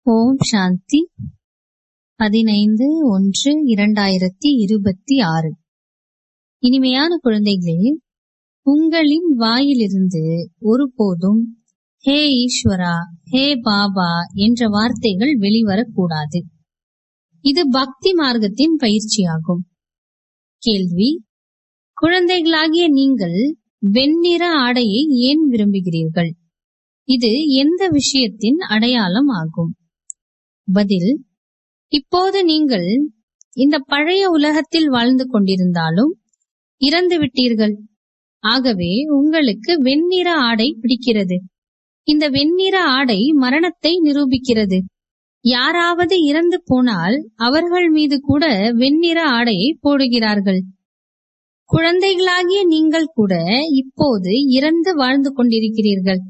ஓம் சாந்தி பதினைந்து ஒன்று இரண்டாயிரத்தி இருபத்தி ஆறு இனிமையான குழந்தைகளே உங்களின் வாயிலிருந்து ஒருபோதும் ஹே ஈஸ்வரா ஹே பாபா என்ற வார்த்தைகள் வெளிவரக்கூடாது இது பக்தி மார்க்கத்தின் பயிற்சியாகும் கேள்வி குழந்தைகளாகிய நீங்கள் வெண்ணிற ஆடையை ஏன் விரும்புகிறீர்கள் இது எந்த விஷயத்தின் அடையாளம் ஆகும் பதில் இப்போது நீங்கள் இந்த பழைய உலகத்தில் வாழ்ந்து கொண்டிருந்தாலும் இறந்து விட்டீர்கள் ஆகவே உங்களுக்கு வெண்ணிற ஆடை பிடிக்கிறது இந்த வெண்ணிற ஆடை மரணத்தை நிரூபிக்கிறது யாராவது இறந்து போனால் அவர்கள் மீது கூட வெண்ணிற ஆடையை போடுகிறார்கள் குழந்தைகளாகிய நீங்கள் கூட இப்போது இறந்து வாழ்ந்து கொண்டிருக்கிறீர்கள்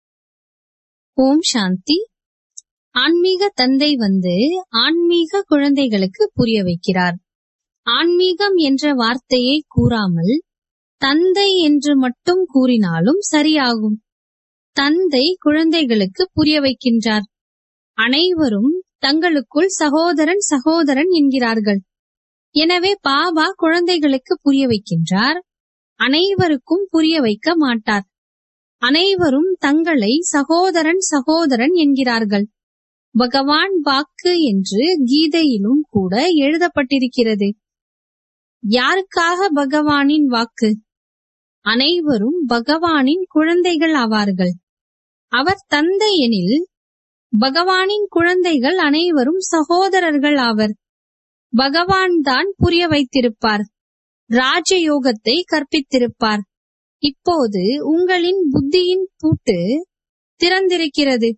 ஓம் சாந்தி ஆன்மீக தந்தை வந்து ஆன்மீக குழந்தைகளுக்கு புரிய வைக்கிறார் ஆன்மீகம் என்ற வார்த்தையை கூறாமல் தந்தை என்று மட்டும் கூறினாலும் சரியாகும் தந்தை குழந்தைகளுக்கு புரிய வைக்கின்றார் அனைவரும் தங்களுக்குள் சகோதரன் சகோதரன் என்கிறார்கள் எனவே பாபா குழந்தைகளுக்கு புரிய வைக்கின்றார் அனைவருக்கும் புரிய வைக்க மாட்டார் அனைவரும் தங்களை சகோதரன் சகோதரன் என்கிறார்கள் பகவான் வாக்கு என்று கீதையிலும் கூட எழுதப்பட்டிருக்கிறது யாருக்காக பகவானின் வாக்கு அனைவரும் பகவானின் குழந்தைகள் ஆவார்கள் அவர் தந்தை எனில் பகவானின் குழந்தைகள் அனைவரும் சகோதரர்கள் ஆவர் பகவான் தான் புரிய வைத்திருப்பார் ராஜயோகத்தை கற்பித்திருப்பார் இப்போது உங்களின் புத்தியின் பூட்டு திறந்திருக்கிறது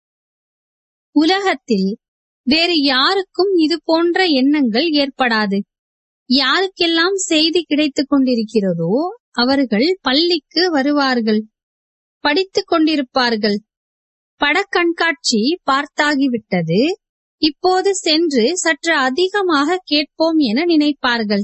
உலகத்தில் வேறு யாருக்கும் இது போன்ற எண்ணங்கள் ஏற்படாது யாருக்கெல்லாம் செய்தி கிடைத்துக் கொண்டிருக்கிறதோ அவர்கள் பள்ளிக்கு வருவார்கள் படித்துக் கொண்டிருப்பார்கள் படக்கண்காட்சி பார்த்தாகிவிட்டது இப்போது சென்று சற்று அதிகமாக கேட்போம் என நினைப்பார்கள்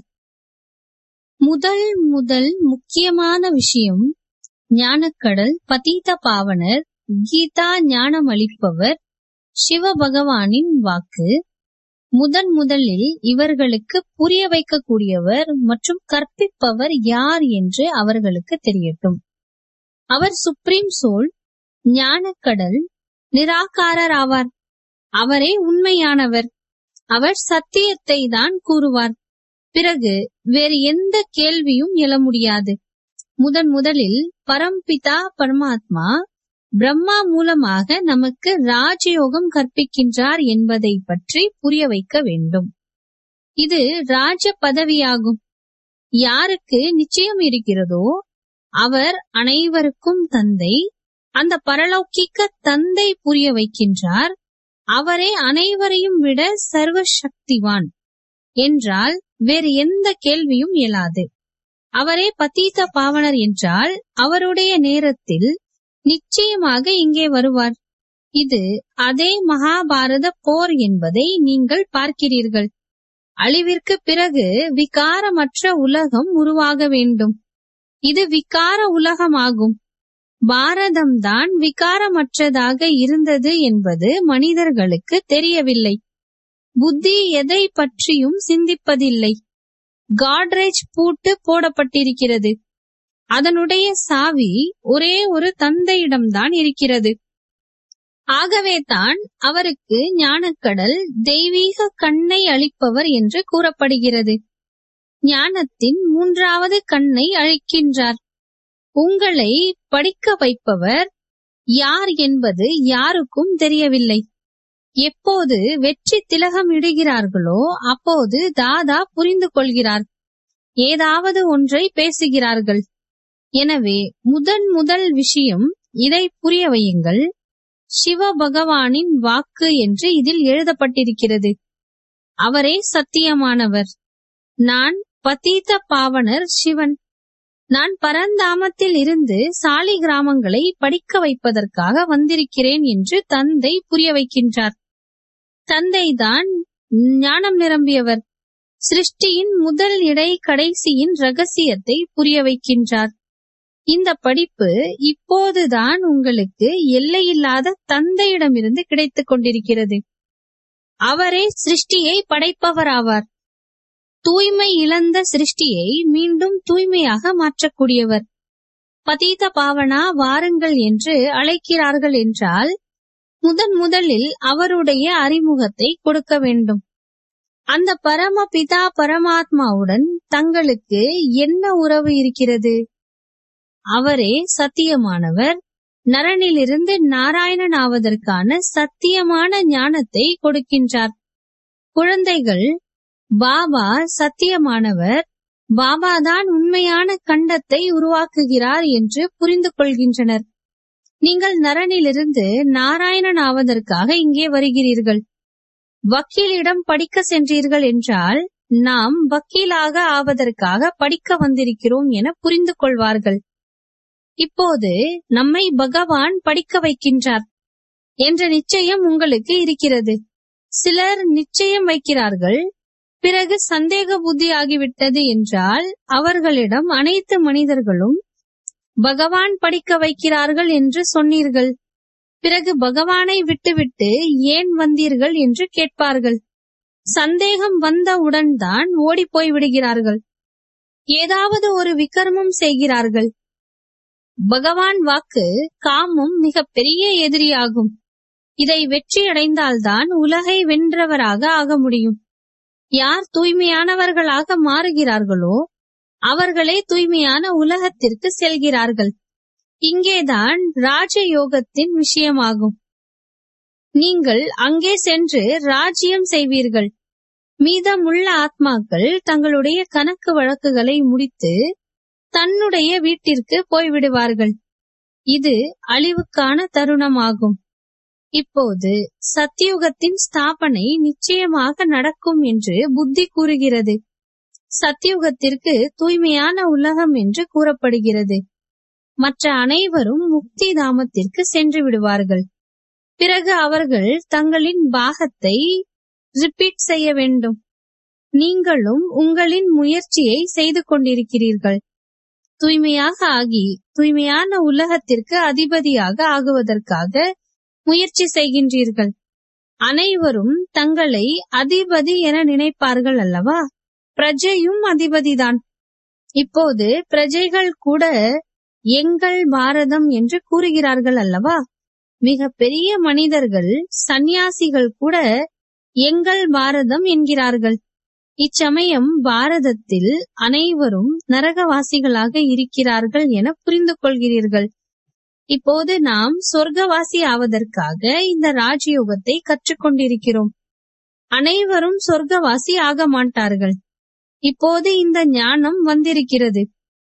முதல் முதல் முக்கியமான விஷயம் ஞானக்கடல் பதீத பாவனர் கீதா ஞானம் அளிப்பவர் சிவ பகவானின் வாக்கு முதன் முதலில் இவர்களுக்கு புரிய வைக்கக்கூடியவர் மற்றும் கற்பிப்பவர் யார் என்று அவர்களுக்கு தெரியட்டும் அவர் சுப்ரீம் சோல் ஞானக்கடல் நிராகாரர் ஆவார் அவரே உண்மையானவர் அவர் சத்தியத்தை தான் கூறுவார் பிறகு வேறு எந்த கேள்வியும் எழ முடியாது முதன் முதலில் பரம்பிதா பரமாத்மா பிரம்மா மூலமாக நமக்கு ராஜயோகம் கற்பிக்கின்றார் என்பதை பற்றி புரிய வைக்க வேண்டும் இது ராஜ பதவியாகும் யாருக்கு நிச்சயம் இருக்கிறதோ அவர் அனைவருக்கும் தந்தை அந்த பரலௌகிக்க தந்தை புரிய வைக்கின்றார் அவரே அனைவரையும் விட சர்வ சக்திவான் என்றால் வேறு எந்த கேள்வியும் இயலாது அவரே பதீத பாவனர் என்றால் அவருடைய நேரத்தில் நிச்சயமாக இங்கே வருவார் இது அதே மகாபாரத போர் என்பதை நீங்கள் பார்க்கிறீர்கள் அழிவிற்கு பிறகு விகாரமற்ற உலகம் உருவாக வேண்டும் இது விகார உலகமாகும் பாரதம்தான் விகாரமற்றதாக இருந்தது என்பது மனிதர்களுக்கு தெரியவில்லை புத்தி எதை பற்றியும் சிந்திப்பதில்லை காட்ரேஜ் பூட்டு போடப்பட்டிருக்கிறது அதனுடைய சாவி ஒரே ஒரு தந்தையிடம்தான் இருக்கிறது ஆகவே தான் அவருக்கு ஞானக்கடல் தெய்வீக கண்ணை அளிப்பவர் என்று கூறப்படுகிறது ஞானத்தின் மூன்றாவது கண்ணை அழிக்கின்றார் உங்களை படிக்க வைப்பவர் யார் என்பது யாருக்கும் தெரியவில்லை எப்போது வெற்றி திலகம் இடுகிறார்களோ அப்போது தாதா புரிந்து கொள்கிறார் ஏதாவது ஒன்றை பேசுகிறார்கள் எனவே முதன் முதல் விஷயம் இதை புரிய வையுங்கள் சிவ பகவானின் வாக்கு என்று இதில் எழுதப்பட்டிருக்கிறது அவரே சத்தியமானவர் நான் பதீத பாவனர் சிவன் நான் பரந்தாமத்தில் இருந்து சாலி கிராமங்களை படிக்க வைப்பதற்காக வந்திருக்கிறேன் என்று தந்தை புரிய வைக்கின்றார் தந்தைதான் ஞானம் நிரம்பியவர் சிருஷ்டியின் முதல் இடை கடைசியின் ரகசியத்தை புரிய வைக்கின்றார் இந்த படிப்பு இப்போதுதான் உங்களுக்கு எல்லையில்லாத தந்தையிடமிருந்து கிடைத்துக் கொண்டிருக்கிறது அவரே சிருஷ்டியை படைப்பவராவார் தூய்மை இழந்த சிருஷ்டியை மீண்டும் தூய்மையாக மாற்றக்கூடியவர் பதீத பாவனா வாருங்கள் என்று அழைக்கிறார்கள் என்றால் முதன் முதலில் அவருடைய அறிமுகத்தை கொடுக்க வேண்டும் அந்த பரமபிதா பரமாத்மாவுடன் தங்களுக்கு என்ன உறவு இருக்கிறது அவரே சத்தியமானவர் நரனிலிருந்து நாராயணன் ஆவதற்கான சத்தியமான ஞானத்தை கொடுக்கின்றார் குழந்தைகள் பாபா சத்தியமானவர் பாபாதான் உண்மையான கண்டத்தை உருவாக்குகிறார் என்று புரிந்து கொள்கின்றனர் நீங்கள் நரனிலிருந்து நாராயணன் ஆவதற்காக இங்கே வருகிறீர்கள் வக்கீலிடம் படிக்க சென்றீர்கள் என்றால் நாம் வக்கீலாக ஆவதற்காக படிக்க வந்திருக்கிறோம் என புரிந்து கொள்வார்கள் இப்போது நம்மை பகவான் படிக்க வைக்கின்றார் என்ற நிச்சயம் உங்களுக்கு இருக்கிறது சிலர் நிச்சயம் வைக்கிறார்கள் பிறகு சந்தேக புத்தி ஆகிவிட்டது என்றால் அவர்களிடம் அனைத்து மனிதர்களும் பகவான் படிக்க வைக்கிறார்கள் என்று சொன்னீர்கள் பிறகு பகவானை விட்டுவிட்டு ஏன் வந்தீர்கள் என்று கேட்பார்கள் சந்தேகம் வந்தவுடன் தான் ஓடி போய் விடுகிறார்கள் ஏதாவது ஒரு விக்ரமம் செய்கிறார்கள் பகவான் வாக்கு காமம் மிக பெரிய எதிரியாகும் இதை வெற்றி அடைந்தால்தான் உலகை வென்றவராக ஆக முடியும் யார் தூய்மையானவர்களாக மாறுகிறார்களோ அவர்களே தூய்மையான உலகத்திற்கு செல்கிறார்கள் இங்கேதான் ராஜயோகத்தின் விஷயமாகும் நீங்கள் அங்கே சென்று ராஜ்யம் செய்வீர்கள் மீதமுள்ள ஆத்மாக்கள் தங்களுடைய கணக்கு வழக்குகளை முடித்து தன்னுடைய வீட்டிற்கு போய்விடுவார்கள் இது அழிவுக்கான தருணமாகும் இப்போது சத்தியுகத்தின் ஸ்தாபனை நிச்சயமாக நடக்கும் என்று புத்தி கூறுகிறது சத்தியுகத்திற்கு தூய்மையான உலகம் என்று கூறப்படுகிறது மற்ற அனைவரும் முக்தி தாமத்திற்கு சென்று விடுவார்கள் பிறகு அவர்கள் தங்களின் பாகத்தை ரிப்பீட் செய்ய வேண்டும் நீங்களும் உங்களின் முயற்சியை செய்து கொண்டிருக்கிறீர்கள் தூய்மையாக ஆகி தூய்மையான உலகத்திற்கு அதிபதியாக ஆகுவதற்காக முயற்சி செய்கின்றீர்கள் அனைவரும் தங்களை அதிபதி என நினைப்பார்கள் அல்லவா பிரஜையும் அதிபதிதான் இப்போது பிரஜைகள் கூட எங்கள் பாரதம் என்று கூறுகிறார்கள் அல்லவா மிக பெரிய மனிதர்கள் சந்நியாசிகள் கூட எங்கள் பாரதம் என்கிறார்கள் இச்சமயம் பாரதத்தில் அனைவரும் நரகவாசிகளாக இருக்கிறார்கள் என புரிந்து கொள்கிறீர்கள் இப்போது நாம் சொர்க்கவாசி ஆவதற்காக இந்த ராஜயோகத்தை கற்றுக்கொண்டிருக்கிறோம் அனைவரும் சொர்க்கவாசி ஆக மாட்டார்கள் இப்போது இந்த ஞானம் வந்திருக்கிறது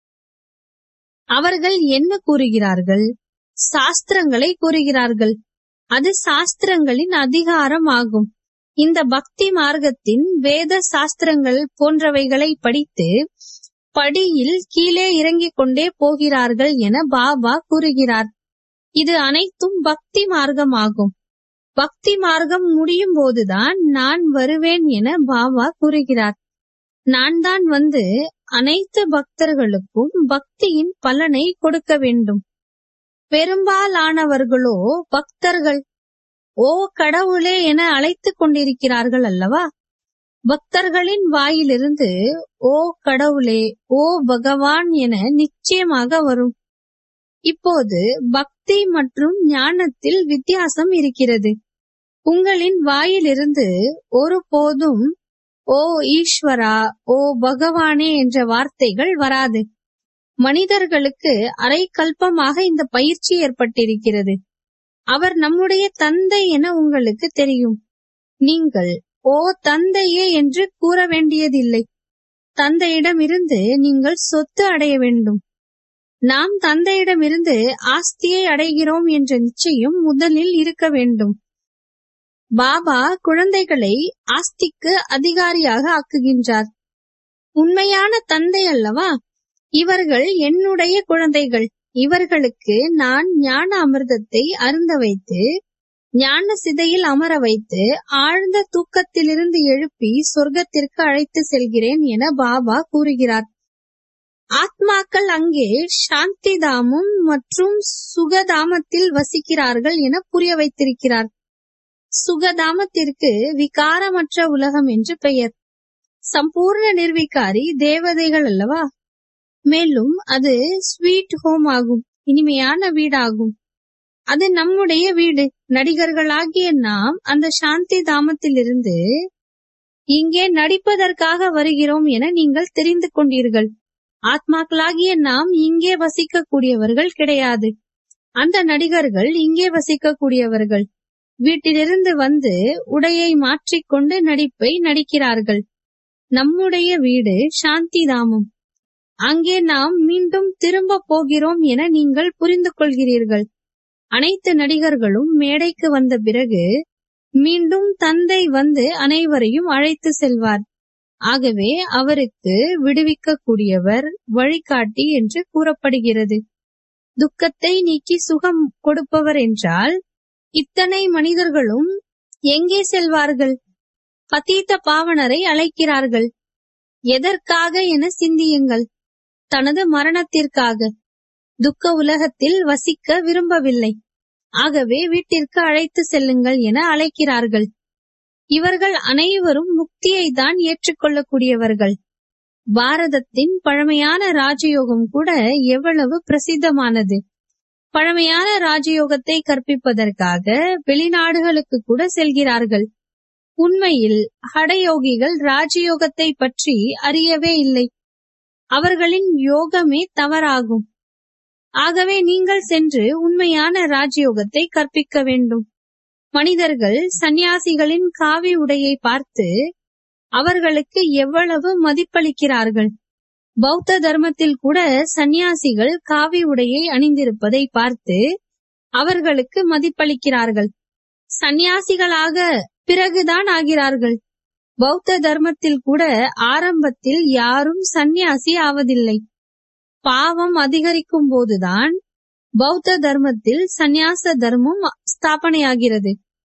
அவர்கள் என்ன கூறுகிறார்கள் சாஸ்திரங்களை கூறுகிறார்கள் அது சாஸ்திரங்களின் அதிகாரம் ஆகும் இந்த பக்தி மார்க்கத்தின் வேத சாஸ்திரங்கள் போன்றவைகளை படித்து படியில் கீழே இறங்கிக் கொண்டே போகிறார்கள் என பாபா கூறுகிறார் இது அனைத்தும் பக்தி மார்க்கமாகும் பக்தி மார்க்கம் முடியும் போதுதான் நான் வருவேன் என பாபா கூறுகிறார் நான் தான் வந்து அனைத்து பக்தர்களுக்கும் பக்தியின் பலனை கொடுக்க வேண்டும் பெரும்பாலானவர்களோ பக்தர்கள் ஓ கடவுளே என அழைத்துக் கொண்டிருக்கிறார்கள் அல்லவா பக்தர்களின் வாயிலிருந்து ஓ கடவுளே ஓ பகவான் என நிச்சயமாக வரும் இப்போது பக்தி மற்றும் ஞானத்தில் வித்தியாசம் இருக்கிறது உங்களின் வாயிலிருந்து ஒருபோதும் ஓ ஈஸ்வரா ஓ பகவானே என்ற வார்த்தைகள் வராது மனிதர்களுக்கு அரை கல்பமாக இந்த பயிற்சி ஏற்பட்டிருக்கிறது அவர் நம்முடைய தந்தை என உங்களுக்கு தெரியும் நீங்கள் ஓ தந்தையே என்று கூற வேண்டியதில்லை தந்தையிடமிருந்து நீங்கள் சொத்து அடைய வேண்டும் நாம் தந்தையிடமிருந்து ஆஸ்தியை அடைகிறோம் என்ற நிச்சயம் முதலில் இருக்க வேண்டும் பாபா குழந்தைகளை ஆஸ்திக்கு அதிகாரியாக ஆக்குகின்றார் உண்மையான தந்தை அல்லவா இவர்கள் என்னுடைய குழந்தைகள் இவர்களுக்கு நான் ஞான அமிர்தத்தை அருந்த வைத்து ஞான சிதையில் அமர வைத்து ஆழ்ந்த தூக்கத்திலிருந்து எழுப்பி சொர்க்கத்திற்கு அழைத்து செல்கிறேன் என பாபா கூறுகிறார் ஆத்மாக்கள் அங்கே சாந்திதாமும் மற்றும் சுகதாமத்தில் வசிக்கிறார்கள் என புரிய வைத்திருக்கிறார் சுகதாமத்திற்கு விகாரமற்ற உலகம் என்று பெயர் சம்பூர்ண நிர்விகாரி தேவதைகள் அல்லவா மேலும் அது ஸ்வீட் ஹோம் ஆகும் இனிமையான வீடாகும் அது நம்முடைய வீடு நடிகர்களாகிய நாம் அந்த சாந்தி தாமத்திலிருந்து இங்கே நடிப்பதற்காக வருகிறோம் என நீங்கள் தெரிந்து கொண்டீர்கள் ஆத்மாக்களாகிய நாம் இங்கே வசிக்கக்கூடியவர்கள் கிடையாது அந்த நடிகர்கள் இங்கே வசிக்கக்கூடியவர்கள் வீட்டிலிருந்து வந்து உடையை மாற்றிக்கொண்டு நடிப்பை நடிக்கிறார்கள் நம்முடைய வீடு சாந்தி தாமம் அங்கே நாம் மீண்டும் திரும்ப போகிறோம் என நீங்கள் புரிந்து கொள்கிறீர்கள் அனைத்து நடிகர்களும் மேடைக்கு வந்த பிறகு மீண்டும் தந்தை வந்து அனைவரையும் அழைத்து செல்வார் ஆகவே அவருக்கு விடுவிக்கக்கூடியவர் வழிகாட்டி என்று கூறப்படுகிறது துக்கத்தை நீக்கி சுகம் கொடுப்பவர் என்றால் இத்தனை மனிதர்களும் எங்கே செல்வார்கள் பதீத்த பாவனரை அழைக்கிறார்கள் எதற்காக என சிந்தியுங்கள் தனது மரணத்திற்காக துக்க உலகத்தில் வசிக்க விரும்பவில்லை ஆகவே வீட்டிற்கு அழைத்து செல்லுங்கள் என அழைக்கிறார்கள் இவர்கள் அனைவரும் முக்தியை தான் ஏற்றுக்கொள்ளக்கூடியவர்கள் பாரதத்தின் பழமையான ராஜயோகம் கூட எவ்வளவு பிரசித்தமானது பழமையான ராஜயோகத்தை கற்பிப்பதற்காக வெளிநாடுகளுக்கு கூட செல்கிறார்கள் உண்மையில் ஹடயோகிகள் ராஜயோகத்தை பற்றி அறியவே இல்லை அவர்களின் யோகமே தவறாகும் ஆகவே நீங்கள் சென்று உண்மையான ராஜயோகத்தை கற்பிக்க வேண்டும் மனிதர்கள் சந்நியாசிகளின் காவி உடையை பார்த்து அவர்களுக்கு எவ்வளவு மதிப்பளிக்கிறார்கள் பௌத்த தர்மத்தில் கூட சந்நியாசிகள் காவி உடையை அணிந்திருப்பதை பார்த்து அவர்களுக்கு மதிப்பளிக்கிறார்கள் சந்நியாசிகளாக பிறகுதான் ஆகிறார்கள் பௌத்த தர்மத்தில் கூட ஆரம்பத்தில் யாரும் சந்நியாசி ஆவதில்லை பாவம் அதிகரிக்கும் போதுதான் பௌத்த தர்மத்தில் சந்நியாச தர்மம் ஸ்தாபனையாகிறது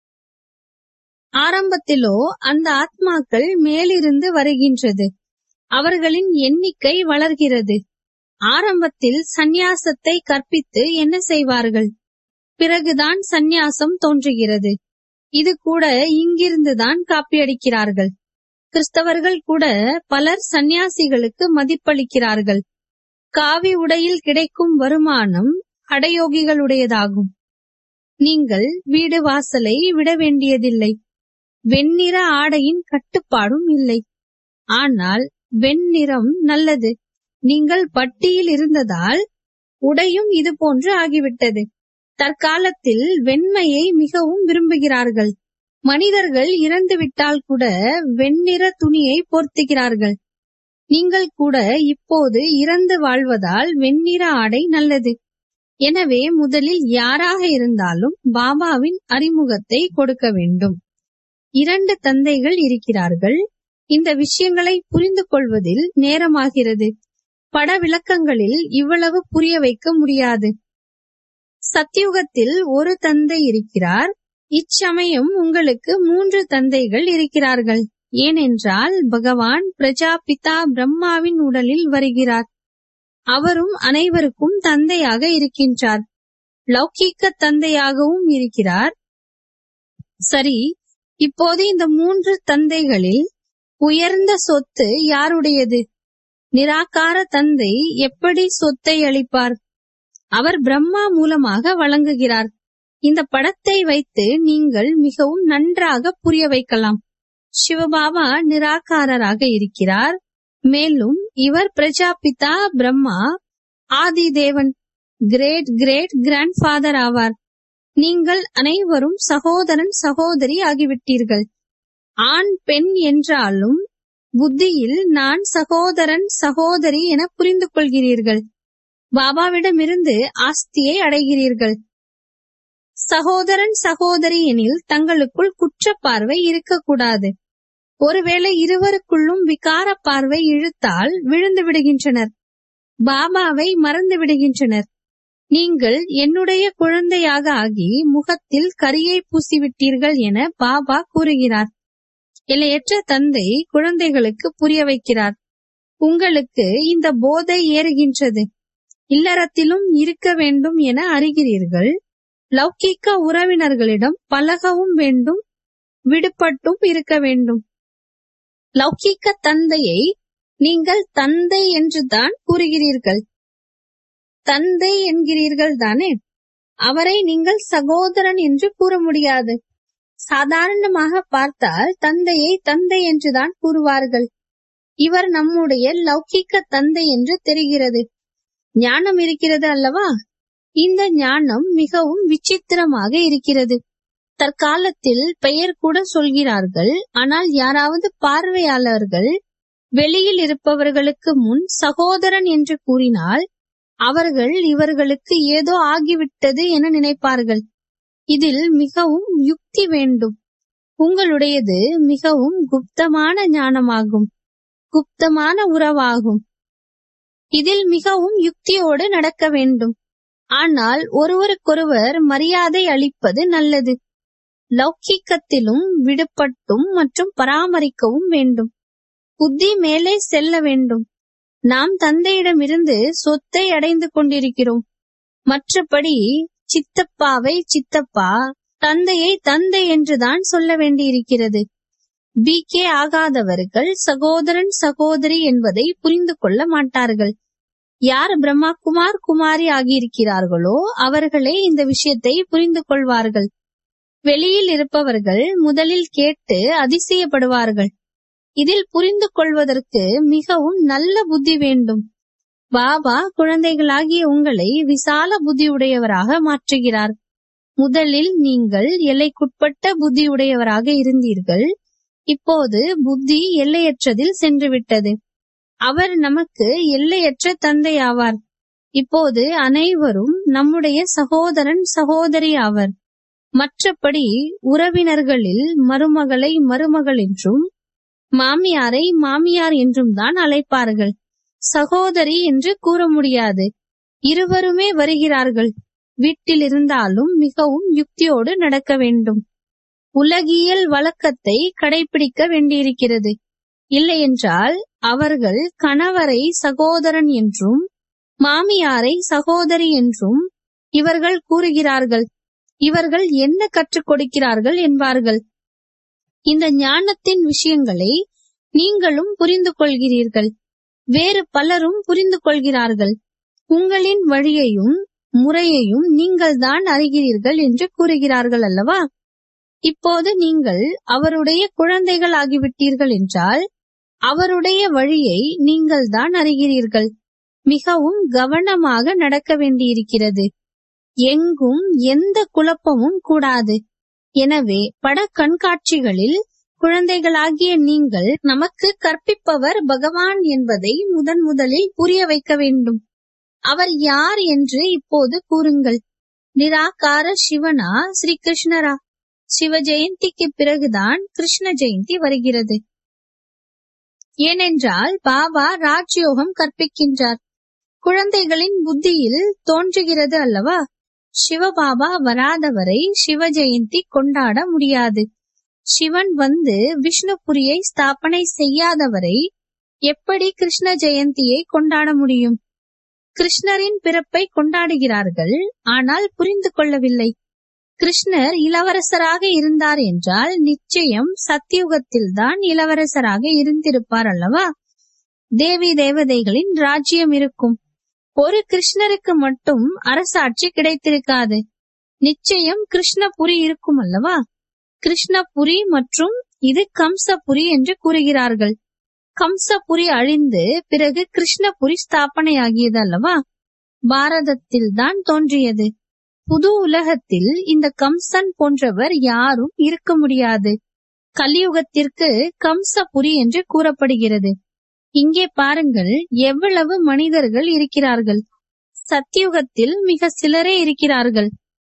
ஆரம்பத்திலோ அந்த ஆத்மாக்கள் மேலிருந்து வருகின்றது அவர்களின் எண்ணிக்கை வளர்கிறது ஆரம்பத்தில் சந்நியாசத்தை கற்பித்து என்ன செய்வார்கள் பிறகுதான் சந்நியாசம் தோன்றுகிறது இது கூட இங்கிருந்துதான் காப்பியடிக்கிறார்கள் கிறிஸ்தவர்கள் கூட பலர் சந்நியாசிகளுக்கு மதிப்பளிக்கிறார்கள் காவி உடையில் கிடைக்கும் வருமானம் அடையோகிகளுடையதாகும் நீங்கள் வீடு வாசலை விட வேண்டியதில்லை வெண்ணிற ஆடையின் கட்டுப்பாடும் இல்லை ஆனால் வெண்ணிறம் நல்லது நீங்கள் பட்டியில் இருந்ததால் உடையும் இது போன்று ஆகிவிட்டது தற்காலத்தில் வெண்மையை மிகவும் விரும்புகிறார்கள் மனிதர்கள் இறந்துவிட்டால் கூட வெண்ணிற துணியை போர்த்துகிறார்கள் நீங்கள் கூட இப்போது இறந்து வாழ்வதால் வெண்ணிற ஆடை நல்லது எனவே முதலில் யாராக இருந்தாலும் பாபாவின் அறிமுகத்தை கொடுக்க வேண்டும் இரண்டு தந்தைகள் இருக்கிறார்கள் இந்த விஷயங்களை புரிந்து கொள்வதில் நேரமாகிறது பட விளக்கங்களில் இவ்வளவு புரிய வைக்க முடியாது சத்தியுகத்தில் ஒரு தந்தை இருக்கிறார் இச்சமயம் உங்களுக்கு மூன்று தந்தைகள் இருக்கிறார்கள் ஏனென்றால் பகவான் பிரஜாபிதா பிரம்மாவின் உடலில் வருகிறார் அவரும் அனைவருக்கும் தந்தையாக இருக்கின்றார் லௌகீக தந்தையாகவும் இருக்கிறார் சரி இப்போது இந்த மூன்று தந்தைகளில் உயர்ந்த சொத்து யாருடையது நிராகார தந்தை எப்படி சொத்தை அளிப்பார் அவர் பிரம்மா மூலமாக வழங்குகிறார் இந்த படத்தை வைத்து நீங்கள் மிகவும் நன்றாக புரிய வைக்கலாம் சிவபாபா நிராகாரராக இருக்கிறார் மேலும் இவர் பிரஜாபிதா பிரம்மா ஆதி தேவன் கிரேட் கிரேட் கிராண்ட் ஃபாதர் ஆவார் நீங்கள் அனைவரும் சகோதரன் சகோதரி ஆகிவிட்டீர்கள் ஆண் பெண் என்றாலும் புத்தியில் நான் சகோதரன் சகோதரி என புரிந்து கொள்கிறீர்கள் பாபாவிடமிருந்து ஆஸ்தியை அடைகிறீர்கள் சகோதரன் சகோதரி எனில் தங்களுக்குள் குற்ற பார்வை இருக்கக்கூடாது ஒருவேளை இருவருக்குள்ளும் விகார பார்வை இழுத்தால் விழுந்து விடுகின்றனர் பாபாவை மறந்து விடுகின்றனர் நீங்கள் என்னுடைய குழந்தையாக ஆகி முகத்தில் கரியை பூசிவிட்டீர்கள் என பாபா கூறுகிறார் எல்லையற்ற தந்தை குழந்தைகளுக்கு புரிய வைக்கிறார் உங்களுக்கு இந்த போதை ஏறுகின்றது இல்லறத்திலும் இருக்க வேண்டும் என அறிகிறீர்கள் லௌகிக்க உறவினர்களிடம் பழகவும் வேண்டும் விடுபட்டும் இருக்க வேண்டும் லௌகிக்க தந்தையை நீங்கள் தந்தை என்றுதான் கூறுகிறீர்கள் தந்தை என்கிறீர்கள் தானே அவரை நீங்கள் சகோதரன் என்று கூற முடியாது சாதாரணமாக பார்த்தால் தந்தையை தந்தை என்றுதான் கூறுவார்கள் இவர் நம்முடைய லௌகிக்க தந்தை என்று தெரிகிறது ஞானம் இருக்கிறது அல்லவா இந்த ஞானம் மிகவும் விசித்திரமாக இருக்கிறது தற்காலத்தில் பெயர் கூட சொல்கிறார்கள் ஆனால் யாராவது பார்வையாளர்கள் வெளியில் இருப்பவர்களுக்கு முன் சகோதரன் என்று கூறினால் அவர்கள் இவர்களுக்கு ஏதோ ஆகிவிட்டது என நினைப்பார்கள் இதில் மிகவும் யுக்தி வேண்டும் உங்களுடையது மிகவும் குப்தமான ஞானமாகும் குப்தமான உறவாகும் இதில் மிகவும் யுக்தியோடு நடக்க வேண்டும் ஆனால் ஒருவருக்கொருவர் மரியாதை அளிப்பது நல்லது லௌகிக்கத்திலும் விடுபட்டும் மற்றும் பராமரிக்கவும் வேண்டும் புத்தி மேலே செல்ல வேண்டும் நாம் தந்தையிடமிருந்து சொத்தை அடைந்து கொண்டிருக்கிறோம் மற்றபடி சித்தப்பாவை சித்தப்பா தந்தையை தந்தை என்றுதான் சொல்ல வேண்டியிருக்கிறது பி கே ஆகாதவர்கள் சகோதரன் சகோதரி என்பதை புரிந்து கொள்ள மாட்டார்கள் யார் பிரம்மா குமார் குமாரி ஆகியிருக்கிறார்களோ அவர்களே இந்த விஷயத்தை புரிந்து கொள்வார்கள் வெளியில் இருப்பவர்கள் முதலில் கேட்டு அதிசயப்படுவார்கள் இதில் புரிந்து கொள்வதற்கு மிகவும் நல்ல புத்தி வேண்டும் பாபா குழந்தைகளாகிய உங்களை விசால புத்தியுடையவராக மாற்றுகிறார் முதலில் நீங்கள் எல்லைக்குட்பட்ட புத்தியுடையவராக இருந்தீர்கள் இப்போது புத்தி எல்லையற்றதில் சென்றுவிட்டது அவர் நமக்கு எல்லையற்ற தந்தை ஆவார் இப்போது அனைவரும் நம்முடைய சகோதரன் சகோதரி ஆவர் மற்றபடி உறவினர்களில் மருமகளை மருமகள் என்றும் மாமியாரை மாமியார் என்றும் தான் அழைப்பார்கள் சகோதரி என்று கூற முடியாது இருவருமே வருகிறார்கள் வீட்டில் இருந்தாலும் மிகவும் யுக்தியோடு நடக்க வேண்டும் உலகியல் வழக்கத்தை கடைபிடிக்க வேண்டியிருக்கிறது இல்லையென்றால் அவர்கள் கணவரை சகோதரன் என்றும் மாமியாரை சகோதரி என்றும் இவர்கள் கூறுகிறார்கள் இவர்கள் என்ன கற்றுக் கொடுக்கிறார்கள் என்பார்கள் இந்த ஞானத்தின் விஷயங்களை நீங்களும் புரிந்து கொள்கிறீர்கள் வேறு பலரும் புரிந்து கொள்கிறார்கள் உங்களின் வழியையும் முறையையும் நீங்கள் தான் அறிகிறீர்கள் என்று கூறுகிறார்கள் அல்லவா இப்போது நீங்கள் அவருடைய குழந்தைகள் ஆகிவிட்டீர்கள் என்றால் அவருடைய வழியை நீங்கள் தான் அறிகிறீர்கள் மிகவும் கவனமாக நடக்க வேண்டியிருக்கிறது எங்கும் எந்த குழப்பமும் கூடாது எனவே பட கண்காட்சிகளில் குழந்தைகளாகிய நீங்கள் நமக்கு கற்பிப்பவர் பகவான் என்பதை முதன் முதலில் புரிய வைக்க வேண்டும் அவர் யார் என்று இப்போது கூறுங்கள் நிராகார சிவனா ஸ்ரீ கிருஷ்ணரா சிவ ஜெயந்திக்கு பிறகுதான் கிருஷ்ண ஜெயந்தி வருகிறது ஏனென்றால் பாபா ராஜ்யோகம் கற்பிக்கின்றார் குழந்தைகளின் புத்தியில் தோன்றுகிறது அல்லவா சிவபாபா வராதவரை சிவ ஜெயந்தி கொண்டாட முடியாது சிவன் வந்து விஷ்ணுபுரியை ஸ்தாபனை செய்யாதவரை எப்படி கிருஷ்ண ஜெயந்தியை கொண்டாட முடியும் கிருஷ்ணரின் பிறப்பை கொண்டாடுகிறார்கள் ஆனால் புரிந்து கொள்ளவில்லை கிருஷ்ணர் இளவரசராக இருந்தார் என்றால் நிச்சயம் சத்தியுகத்தில் தான் இளவரசராக இருந்திருப்பார் அல்லவா தேவி தேவதைகளின் ராஜ்யம் இருக்கும் ஒரு கிருஷ்ணருக்கு மட்டும் அரசாட்சி கிடைத்திருக்காது நிச்சயம் கிருஷ்ணபுரி இருக்கும் அல்லவா கிருஷ்ணபுரி மற்றும் இது கம்சபுரி என்று கூறுகிறார்கள் கம்சபுரி அழிந்து பிறகு கிருஷ்ணபுரி ஸ்தாபனையாகியது அல்லவா பாரதத்தில் தான் தோன்றியது புது உலகத்தில் இந்த கம்சன் போன்றவர் யாரும் இருக்க முடியாது கலியுகத்திற்கு கம்சபுரி என்று கூறப்படுகிறது இங்கே பாருங்கள் எவ்வளவு மனிதர்கள் இருக்கிறார்கள் சத்தியுகத்தில் மிக சிலரே இருக்கிறார்கள்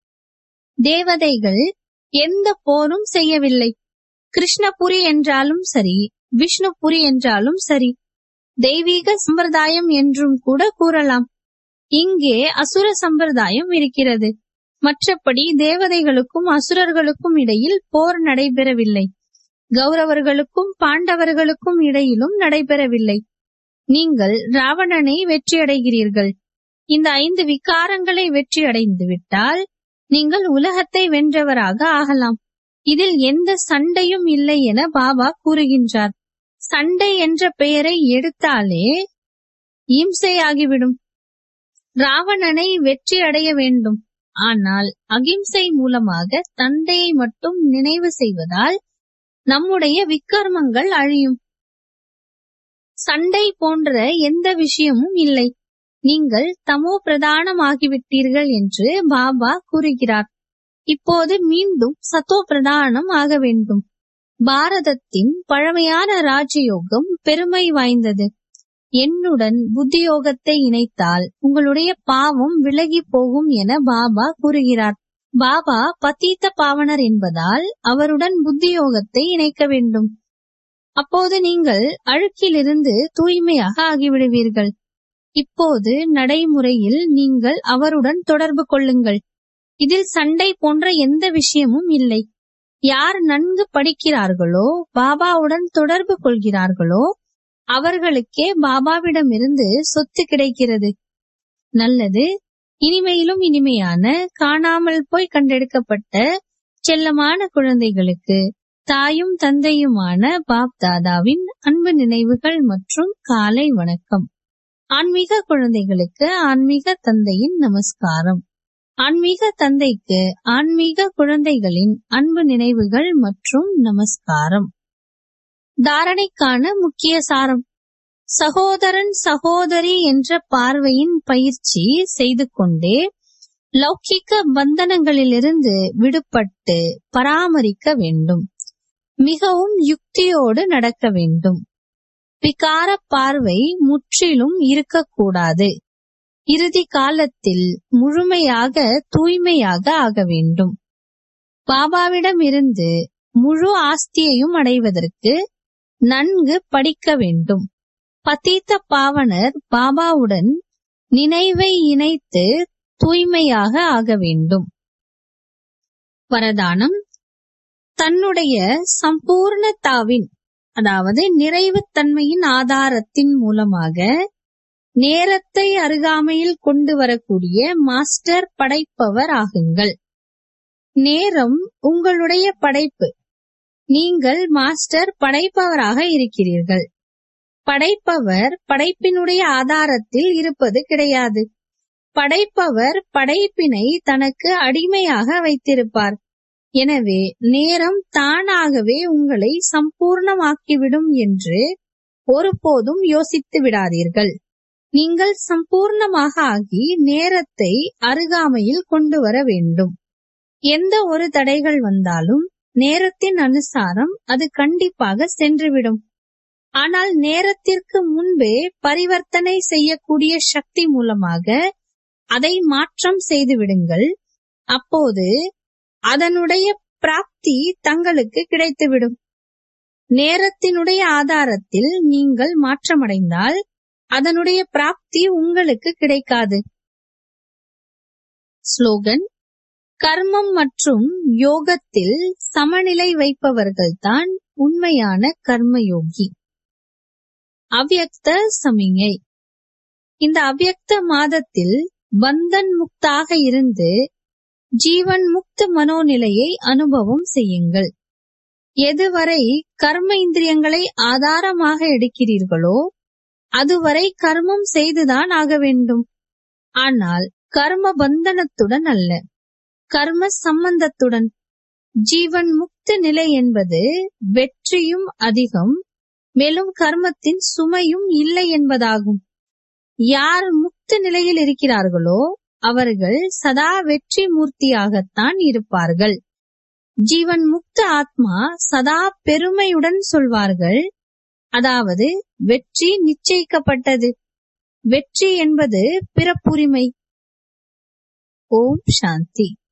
தேவதைகள் எந்த போரும் செய்யவில்லை கிருஷ்ணபுரி என்றாலும் சரி விஷ்ணுபுரி என்றாலும் சரி தெய்வீக சம்பிரதாயம் என்றும் கூட கூறலாம் இங்கே அசுர சம்பிரதாயம் இருக்கிறது மற்றபடி தேவதைகளுக்கும் அசுரர்களுக்கும் இடையில் போர் நடைபெறவில்லை கௌரவர்களுக்கும் பாண்டவர்களுக்கும் இடையிலும் நடைபெறவில்லை நீங்கள் ராவணனை வெற்றியடைகிறீர்கள் இந்த ஐந்து விகாரங்களை வெற்றியடைந்து விட்டால் நீங்கள் உலகத்தை வென்றவராக ஆகலாம் இதில் எந்த சண்டையும் இல்லை என பாபா கூறுகின்றார் சண்டை என்ற பெயரை எடுத்தாலே இம்சையாகிவிடும் ராவணனை வெற்றி அடைய வேண்டும் ஆனால் அகிம்சை மூலமாக தந்தையை மட்டும் நினைவு செய்வதால் நம்முடைய விக்கர்மங்கள் அழியும் சண்டை போன்ற எந்த விஷயமும் இல்லை நீங்கள் தமோ பிரதானமாகிவிட்டீர்கள் என்று பாபா கூறுகிறார் இப்போது மீண்டும் சத்தோ பிரதானம் ஆக வேண்டும் பாரதத்தின் பழமையான ராஜயோகம் பெருமை வாய்ந்தது என்னுடன் புத்தியோகத்தை இணைத்தால் உங்களுடைய பாவம் விலகி போகும் என பாபா கூறுகிறார் பாபா பத்தீத்த பாவனர் என்பதால் அவருடன் புத்தியோகத்தை இணைக்க வேண்டும் அப்போது நீங்கள் அழுக்கிலிருந்து தூய்மையாக ஆகிவிடுவீர்கள் இப்போது நடைமுறையில் நீங்கள் அவருடன் தொடர்பு கொள்ளுங்கள் இதில் சண்டை போன்ற எந்த விஷயமும் இல்லை யார் நன்கு படிக்கிறார்களோ பாபாவுடன் தொடர்பு கொள்கிறார்களோ அவர்களுக்கே பாபாவிடமிருந்து சொத்து கிடைக்கிறது நல்லது இனிமையிலும் இனிமையான காணாமல் போய் கண்டெடுக்கப்பட்ட செல்லமான குழந்தைகளுக்கு தாயும் தந்தையுமான பாப் தாதாவின் அன்பு நினைவுகள் மற்றும் காலை வணக்கம் ஆன்மீக குழந்தைகளுக்கு ஆன்மீக தந்தையின் நமஸ்காரம் ஆன்மீக தந்தைக்கு ஆன்மீக குழந்தைகளின் அன்பு நினைவுகள் மற்றும் நமஸ்காரம் தாரணைக்கான முக்கிய சாரம் சகோதரன் சகோதரி என்ற பார்வையின் பயிற்சி செய்து கொண்டே லௌகிக்க பந்தனங்களிலிருந்து விடுபட்டு பராமரிக்க வேண்டும் மிகவும் யுக்தியோடு நடக்க வேண்டும் விகார பார்வை முற்றிலும் இருக்கக்கூடாது இறுதி காலத்தில் முழுமையாக தூய்மையாக ஆக வேண்டும் பாபாவிடம் இருந்து முழு ஆஸ்தியையும் அடைவதற்கு நன்கு படிக்க வேண்டும் பத்தீத்த பாவனர் பாபாவுடன் நினைவை இணைத்து தூய்மையாக ஆக வேண்டும் வரதானம் தன்னுடைய சம்பூர்ணத்தாவின் அதாவது நிறைவுத்தன்மையின் ஆதாரத்தின் மூலமாக நேரத்தை அருகாமையில் கொண்டு வரக்கூடிய மாஸ்டர் படைப்பவர் ஆகுங்கள் நேரம் உங்களுடைய படைப்பு நீங்கள் மாஸ்டர் படைப்பவராக இருக்கிறீர்கள் படைப்பவர் படைப்பினுடைய ஆதாரத்தில் இருப்பது கிடையாது படைப்பவர் படைப்பினை தனக்கு அடிமையாக வைத்திருப்பார் எனவே நேரம் தானாகவே உங்களை சம்பூர்ணமாக்கிவிடும் என்று ஒருபோதும் யோசித்து விடாதீர்கள் நீங்கள் சம்பூர்ணமாக ஆகி நேரத்தை அருகாமையில் கொண்டு வர வேண்டும் எந்த ஒரு தடைகள் வந்தாலும் நேரத்தின் அனுசாரம் அது கண்டிப்பாக சென்றுவிடும் ஆனால் நேரத்திற்கு முன்பே பரிவர்த்தனை செய்யக்கூடிய சக்தி மூலமாக அதை மாற்றம் செய்து விடுங்கள் அப்போது அதனுடைய பிராப்தி தங்களுக்கு கிடைத்துவிடும் நேரத்தினுடைய ஆதாரத்தில் நீங்கள் மாற்றமடைந்தால் அதனுடைய பிராப்தி உங்களுக்கு கிடைக்காது ஸ்லோகன் கர்மம் மற்றும் யோகத்தில் சமநிலை வைப்பவர்கள்தான் உண்மையான கர்மயோகி அவ்யக்த சமிஞை இந்த அவ்யக்த மாதத்தில் பந்தன் முக்தாக இருந்து ஜீவன் முக்த மனோநிலையை அனுபவம் செய்யுங்கள் எதுவரை கர்ம இந்திரியங்களை ஆதாரமாக எடுக்கிறீர்களோ அதுவரை கர்மம் செய்துதான் ஆக வேண்டும் ஆனால் கர்ம பந்தனத்துடன் அல்ல கர்ம சம்பந்தத்துடன் ஜீவன் முக்த நிலை என்பது வெற்றியும் அதிகம் மேலும் கர்மத்தின் சுமையும் இல்லை என்பதாகும் யார் முக்த நிலையில் இருக்கிறார்களோ அவர்கள் சதா வெற்றி மூர்த்தியாகத்தான் இருப்பார்கள் ஜீவன் முக்த ஆத்மா சதா பெருமையுடன் சொல்வார்கள் அதாவது வெற்றி நிச்சயிக்கப்பட்டது வெற்றி என்பது பிறப்புரிமை ஓம் சாந்தி